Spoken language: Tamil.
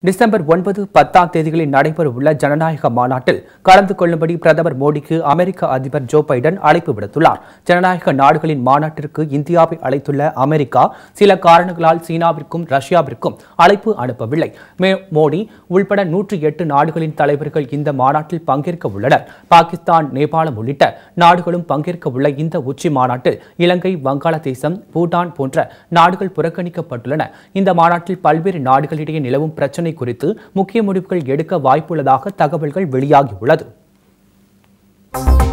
டிசம்பர் ஒன்பது பத்தாம் தேதிகளில் நடைபெறவுள்ள ஜனநாயக மாநாட்டில் கலந்து கொள்ளும்படி பிரதமர் மோடிக்கு அமெரிக்க அதிபர் ஜோ பைடன் அழைப்பு விடுத்துள்ளார் ஜனநாயக நாடுகளின் மாநாட்டிற்கு இந்தியாவை அழைத்துள்ள அமெரிக்கா சில காரணங்களால் சீனாவிற்கும் ரஷ்யாவிற்கும் அழைப்பு அனுப்பவில்லை மே- மோடி உள்பட நூற்றி எட்டு நாடுகளின் தலைவர்கள் இந்த மாநாட்டில் பங்கேற்க உள்ளனர் பாகிஸ்தான் நேபாளம் உள்ளிட்ட நாடுகளும் பங்கேற்க உள்ள இந்த உச்சி மாநாட்டில் இலங்கை வங்காளதேசம் பூட்டான் போன்ற நாடுகள் புறக்கணிக்கப்பட்டுள்ளன இந்த மாநாட்டில் பல்வேறு நாடுகளிடையே நிலவும் பிரச்சினை குறித்து முக்கிய முடிவுகள் எடுக்க வாய்ப்புள்ளதாக தகவல்கள் வெளியாகியுள்ளது